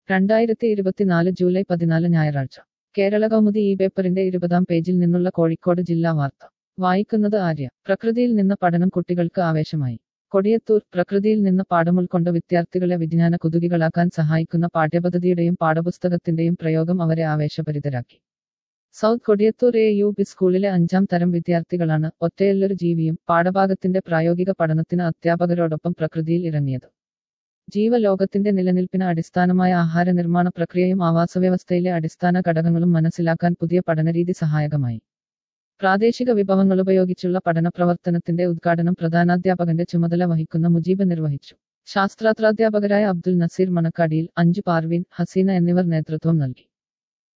രണ്ടായിരത്തി ഇരുപത്തിനാല് ജൂലൈ പതിനാല് ഞായറാഴ്ച കേരള കൗമുദി ഈ പേപ്പറിന്റെ ഇരുപതാം പേജിൽ നിന്നുള്ള കോഴിക്കോട് ജില്ലാ വാർത്ത വായിക്കുന്നത് ആര്യ പ്രകൃതിയിൽ നിന്ന് പഠനം കുട്ടികൾക്ക് ആവേശമായി കൊടിയത്തൂർ പ്രകൃതിയിൽ നിന്ന് പാഠമുൾക്കൊണ്ട വിദ്യാർത്ഥികളെ വിജ്ഞാന കുതുകികളാക്കാൻ സഹായിക്കുന്ന പാഠ്യപദ്ധതിയുടെയും പാഠപുസ്തകത്തിന്റെയും പ്രയോഗം അവരെ ആവേശഭരിതരാക്കി South Kodiyathur A U P സ്കൂളിലെ അഞ്ചാം തരം വിദ്യാർത്ഥികളാണ് ഒറ്റയല്ലൊരു ജീവിയും പാഠഭാഗത്തിന്റെ പ്രായോഗിക പഠനത്തിന് അധ്യാപകരോടൊപ്പം പ്രകൃതിയിൽ ഇറങ്ങിയത് ജീവലോകത്തിന്റെ നിലനിൽപ്പിന് അടിസ്ഥാനമായ ആഹാര നിർമ്മാണ പ്രക്രിയയും ആവാസവ്യവസ്ഥയിലെ അടിസ്ഥാന ഘടകങ്ങളും മനസ്സിലാക്കാൻ പുതിയ പഠനരീതി സഹായകമായി പ്രാദേശിക വിഭവങ്ങൾ ഉപയോഗിച്ചുള്ള പഠന പ്രവർത്തനത്തിന്റെ ഉദ്ഘാടനം പ്രധാനാധ്യാപകന്റെ ചുമതല വഹിക്കുന്ന മുജീബ് നിർവഹിച്ചു ശാസ്ത്രാത്രാധ്യാപകരായ അബ്ദുൽ നസീർ മണക്കാടിയിൽ അഞ്ചു പാർവീൻ ഹസീന എന്നിവർ നേതൃത്വം നൽകി